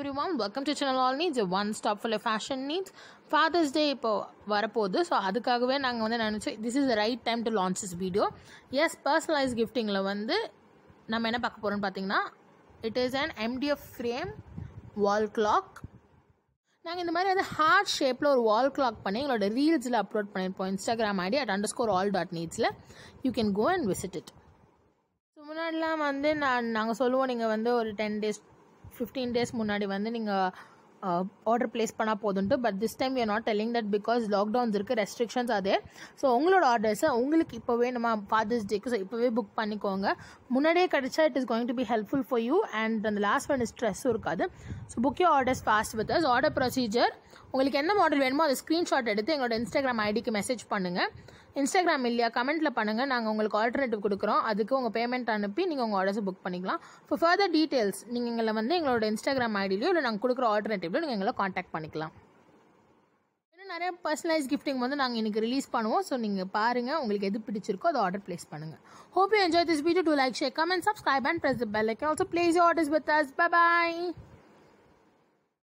every everyone welcome to channel All Needs one stop full fashion needs Father's Day இப்போ வரப்போகுது so அதுக்காகவே நாங்கள் வந்து நினச்சோம் this is the right time to launch this video as personalise கிஃப்டிங்கில் வந்து நம்ம என்ன பார்க்க போகிறோம்னு பார்த்தீங்கன்னா it is an MDF frame wall clock நாங்கள் இந்த மாதிரி வந்து ஹார்ட் ஷேப்பில் ஒரு வால் கிளாக் பண்ணி எங்களோட ரீல்ஸில் அப்லோட் பண்ணியிருப்போம் Instagram ID at underscore all dot நீட்ஸில் you can go and visit it so முன்னாடிலாம் வந்து நான் நாங்கள் சொல்லுவோம் நீங்கள் வந்து ஒரு டென் டேஸ் ஃபிஃப்டீன் டேஸ் முன்னாடி வந்து நீங்கள் ஆர்டர் ப்ளேஸ் பண்ணால் போதுன்ட்டு but this time you not telling that because lockdowns இருக்குது ரெஸ்ட்ரிக்ஷன்ஸ் அதே ஸோ உங்களோட ஆர்டர்ஸை உங்களுக்கு இப்போவே நம்ம ஃபாதர்ஸ் டேக்கு ஸோ இப்போவே புக் பண்ணிக்கோங்க முன்னாடியே கிடைச்சா it is going to be helpful for you and அந்த லாஸ்ட் ஒன் ஸ்ட்ரெஸ்ஸும் இருக்காது so book you orders fast with us order procedure உங்களுக்கு என்ன மாடல் வேணுமோ அதை ஸ்க்ரீன்ஷாட் எடுத்து எங்களோட இன்ஸ்டாகிராம் ஐடிக்கு மெசேஜ் பண்ணுங்கள் இன்ஸ்டாகிராம் இல்லையா கமெண்ட்டில் பண்ணுங்கள் நாங்கள் உங்களுக்கு ஆல்டர்னேட்டிவ் கொடுக்குறோம் அதுக்கு உங்கள் பேமெண்ட் அனுப்பி நீங்கள் உங்கள் ஆர்டர்ஸை புக் பண்ணிக்கலாம் ஃபார் ஃபர்தர் டீட்டெயில்ஸ் நீங்கள் எங்களை வந்து எங்களோட இன்ஸ்டாகிராம் ஐடிலையோ இல்லை நாங்கள் கொடுக்குற ஆல்டர்னேட்டிவ்லையோ நீங்கள் எங்களை காண்டாக்ட் பண்ணிக்கலாம் இன்னும் நிறைய பர்சனலைஸ் கிஃப்டிங் வந்து நாங்கள் இன்றைக்கி ரிலீஸ் பண்ணுவோம் ஸோ நீங்கள் பாருங்கள் உங்களுக்கு எது பிடிச்சிருக்கோ அதை ஆர்டர் ப்ளேஸ் பண்ணுங்கள் hope you enjoy this video to like share comment subscribe and press the bell icon also place orders with us bye bye